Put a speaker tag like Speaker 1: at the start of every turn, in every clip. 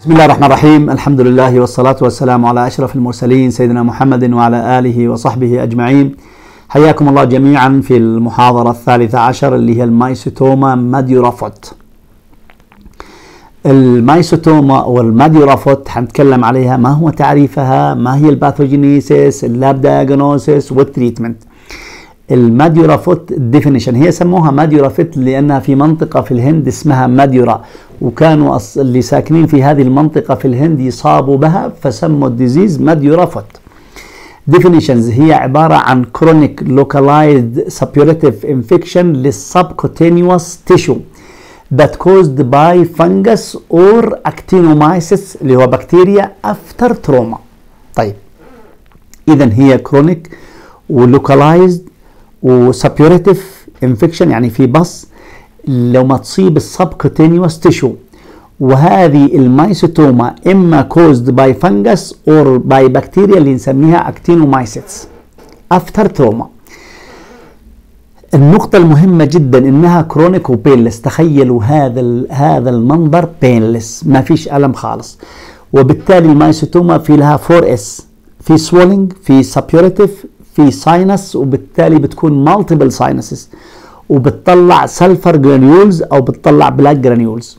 Speaker 1: بسم الله الرحمن الرحيم الحمد لله والصلاة والسلام على أشرف المرسلين سيدنا محمد وعلى آله وصحبه أجمعين حياكم الله جميعا في المحاضرة الثالثة عشر اللي هي المايسوتوما ماديورافوت المايسوتوما والماديورافوت حنتكلم عليها ما هو تعريفها ما هي الباثوجينيسيس اللاب دايجنوسيس والتريتمنت الماديورافوت ديفينيشن هي سموها ماديورافوت لانها في منطقه في الهند اسمها ماديورا وكانوا اللي ساكنين في هذه المنطقه في الهند يصابوا بها فسموا الديزيز ماديورافوت definitions هي عبارة عن chronic localized suppurative infection للسبكوتينيوس tissue that caused by fungus or actinomyces اللي هو بكتيريا after trauma طيب إذا هي chronic ولوكالايزد وسبيوريتيف انفكشن يعني في بص لو ما تصيب السبكوتينيوس تيشو وهذه المايسوتوما اما كوزد باي فنجس اور باي بكتيريا اللي نسميها اكتينومايسيتس افتر تروما النقطة المهمة جدا انها كرونيك وبينلس تخيلوا هذا هذا المنظر بينلس ما فيش ألم خالص وبالتالي المايسوتوما في لها 4 اس في سوولينج في سبيوريتيف في ساينس وبالتالي بتكون مالتيبل ساينسز وبتطلع سلفر جرانيولز او بتطلع بلاك جرانيولز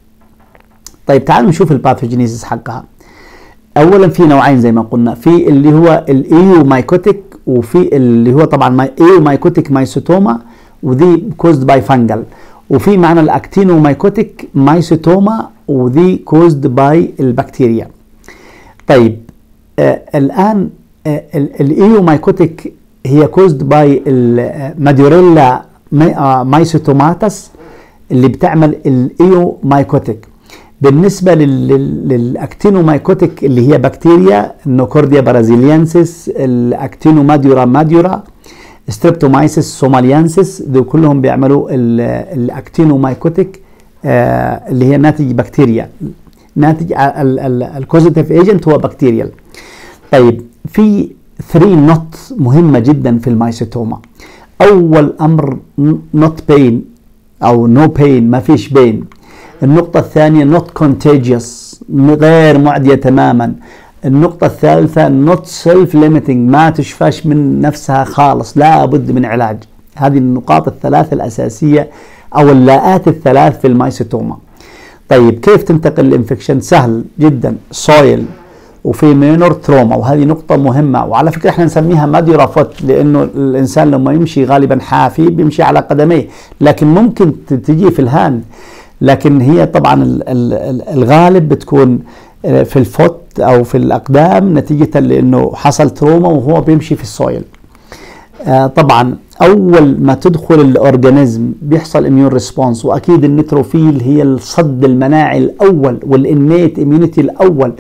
Speaker 1: طيب تعالوا نشوف الباثوجينيسيس حقها اولا في نوعين زي ما قلنا في اللي هو الايو مايكوتيك وفي اللي هو طبعا ايو مايكوتيك مايسوتوما ودي كوزد باي فانجل وفي معنى الاكتينو مايكوتيك مايسوتوما ودي كوزد باي البكتيريا طيب آه الان آه الايو مايكوتيك هي كوزد باي الماديوريلا مايسوتوماتس اللي بتعمل الايو مايكوتيك بالنسبة للاكتينومايكوتيك اللي هي بكتيريا النوكورديا برازيليانسيس الاكتينو ماديورا ماديورا ستريبتومايسيس سوماليانسيس دول كلهم بيعملوا الاكتينومايكوتيك آه اللي هي ناتج بكتيريا ناتج الكوزيتيف ايجنت هو بكتيريال طيب في 3 نوت مهمة جدا في المايسوتوما أول أمر نوت بين أو نو no بين ما فيش بين النقطة الثانية not contagious غير معدية تماما النقطة الثالثة not self limiting ما تشفاش من نفسها خالص لا بد من علاج هذه النقاط الثلاث الأساسية أو اللاءات الثلاث في المايسوتوما طيب كيف تنتقل الانفكشن سهل جدا سويل وفي مينور تروما وهذه نقطة مهمة وعلى فكرة احنا نسميها ماديورافوت لأنه الإنسان لما يمشي غالبا حافي بيمشي على قدميه لكن ممكن تجي في الهاند لكن هي طبعا الغالب بتكون في الفوت او في الاقدام نتيجه لانه حصل تروما وهو بيمشي في السويل طبعا اول ما تدخل الاورجانيزم بيحصل اميون ريسبونس واكيد النيتروفيل هي الصد المناعي الاول والانيت اميونيتي الاول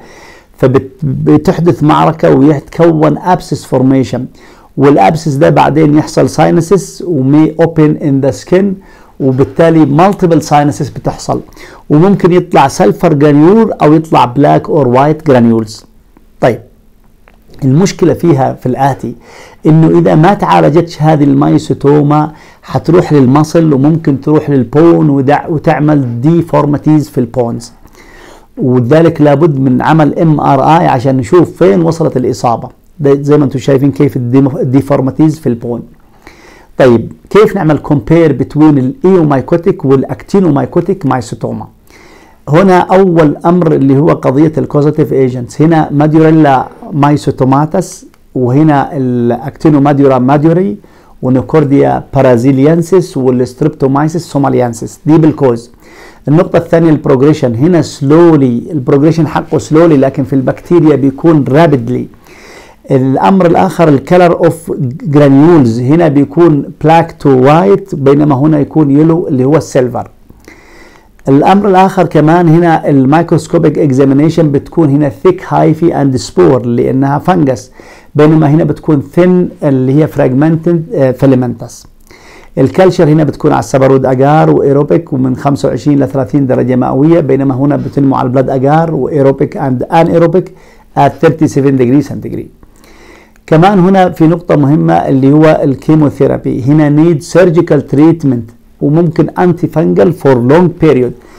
Speaker 1: فبتحدث معركه ويتكون ابسس فورميشن والابسس ده بعدين يحصل ساينسس ومي اوبن ان ذا سكين وبالتالي مالتيبل ساينسز بتحصل وممكن يطلع سلفر جرانيول او يطلع بلاك اور وايت جرانيولز طيب المشكلة فيها في الآتي إنه إذا ما تعالجتش هذه المايسوتوما حتروح للمصل وممكن تروح للبون وتعمل ديفورماتيز في البونز وذلك لابد من عمل ام ار اي عشان نشوف فين وصلت الإصابة زي ما انتم شايفين كيف الديفورماتيز في البون طيب كيف نعمل كومبير بين الايومايكوتيك والاكتينومايكوتيك مايسوتوما هنا اول امر اللي هو قضيه الكوزيتيف ايجنتس هنا ماديوريلا مايسوتوماتس وهنا الاكتينوماديورا ماديوري ونوكورديا بارازيليانسيس والستريبتومايسيس سوماليانسيس دي بالكوز النقطة الثانية البروجريشن هنا سلولي البروجريشن حقه سلولي لكن في البكتيريا بيكون رابيدلي الامر الاخر الكلر اوف جرانيولز هنا بيكون بلاك تو وايت بينما هنا يكون يلو اللي هو السيلفر الامر الاخر كمان هنا الميكروسكوبيك اكزامينيشن بتكون هنا ثيك هايفي اند سبور لانها فنجس بينما هنا بتكون ثين اللي هي فراجمنتد فيلمنتس الكلشر هنا بتكون على السبرود اجار وايروبيك ومن 25 ل 30 درجه مئويه بينما هنا بتنمو على البلاد اجار وايروبيك اند ان ايروبيك at 37 degree centigrade كمان هنا في نقطة مهمة اللي هو الكيموثيرابي هنا نيد سيرجيكال تريتمنت وممكن انتي فنجل فور لونج بيريود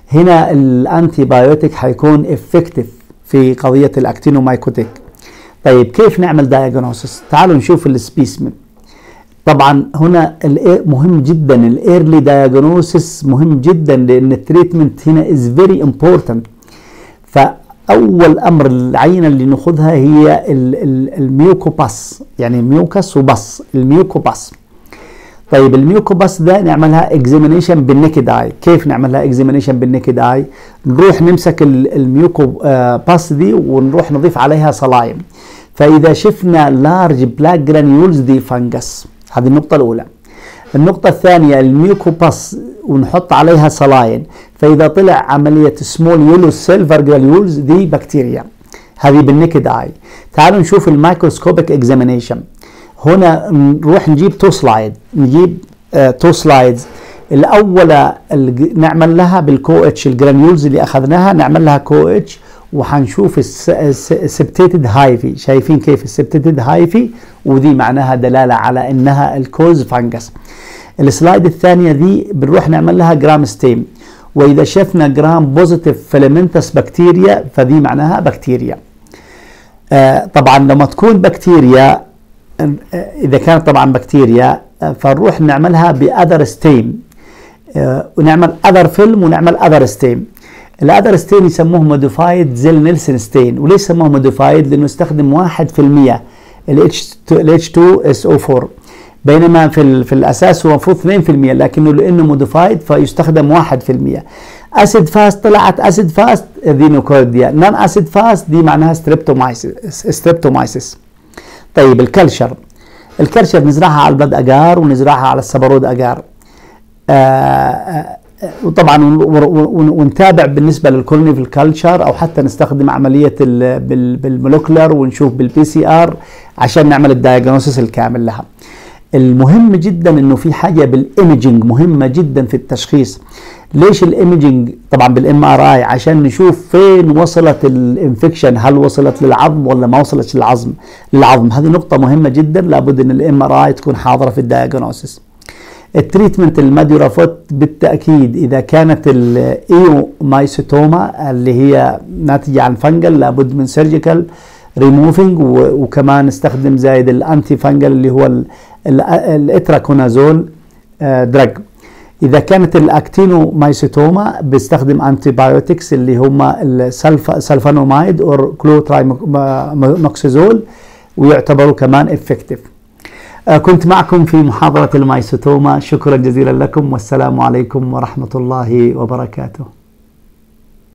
Speaker 1: هنا الانتي بايوتيك حيكون افكتيف في قضيه الاكتينومايكوتيك طيب كيف نعمل دايجنوسيس تعالوا نشوف السبيسمن طبعا هنا مهم جدا الايرلي دايجنوسيس مهم جدا لان التريتمنت هنا از فيري امبورتنت فاول امر العينه اللي ناخذها هي الميوكوباس يعني ميوكس وبص الميوكوباس طيب الميوكوباس ده نعملها اكزامينيشن بالنكد اي كيف نعملها اكزامينيشن بالنكد اي نروح نمسك الميوكوباس دي ونروح نضيف عليها صلايم فاذا شفنا لارج بلاك جرانيولز دي فانجس هذه النقطة الأولى النقطة الثانية الميوكوباس ونحط عليها صلاين فإذا طلع عملية سمول يلو سيلفر جرانيولز دي بكتيريا هذه بالنكد اي تعالوا نشوف الميكروسكوبيك اكزامينيشن هنا نروح نجيب تو سلايد نجيب آه تو سلايدز الاولى نعمل لها بالكو اتش الجرانيولز اللي اخذناها نعمل لها كو اتش وحنشوف السبتيتد هايفي شايفين كيف السبتيتد هايفي ودي معناها دلاله على انها الكوز فانجس السلايد الثانيه دي بنروح نعمل لها جرام ستيم واذا شفنا جرام بوزيتيف فيلمنتس بكتيريا فدي معناها بكتيريا آه طبعا لما تكون بكتيريا اذا كانت طبعا بكتيريا فنروح نعملها باذر ستيم آه ونعمل اذر فيلم ونعمل اذر ستيم الاذر ستين يسموه موديفايد زيل نيلسون ستين وليش سموه موديفايد لانه استخدم 1% ال H2SO4 بينما في في الاساس هو المفروض 2% لكنه لانه موديفايد فيستخدم 1% اسيد فاست طلعت اسيد فاست ذينوكورديا نون اسيد فاست دي معناها ستريبتومايسيس ستريبتومايسيس طيب الكلشر الكلشر نزرعها على البلد اجار ونزرعها على السبرود اجار آه وطبعا ونتابع بالنسبه للكولوني في الكالتشر او حتى نستخدم عمليه بالمولكولر ونشوف بالبي سي ار عشان نعمل الدايجنوسيس الكامل لها. المهم جدا انه في حاجه بالايمجنج مهمه جدا في التشخيص. ليش الايمجنج؟ طبعا بالام ار اي عشان نشوف فين وصلت الانفكشن هل وصلت للعظم ولا ما وصلت للعظم للعظم هذه نقطه مهمه جدا لابد ان الام ار اي تكون حاضره في الدايجنوسيس. التريتمنت الماديورافوت بالتاكيد اذا كانت الايو مايسوتوما اللي هي ناتجه عن فنجل لابد من سيرجيكال ريموفينج وكمان نستخدم زايد الانتي فنجل اللي هو الاتراكونازول دراج اذا كانت الاكتينو مايسوتوما بيستخدم انتي بايوتكس اللي هم السلفانومايد او كلوترايموكسيزول ويعتبروا كمان افكتيف كنت معكم في محاضرة المايسوتوما شكرا جزيلا لكم والسلام عليكم ورحمة الله وبركاته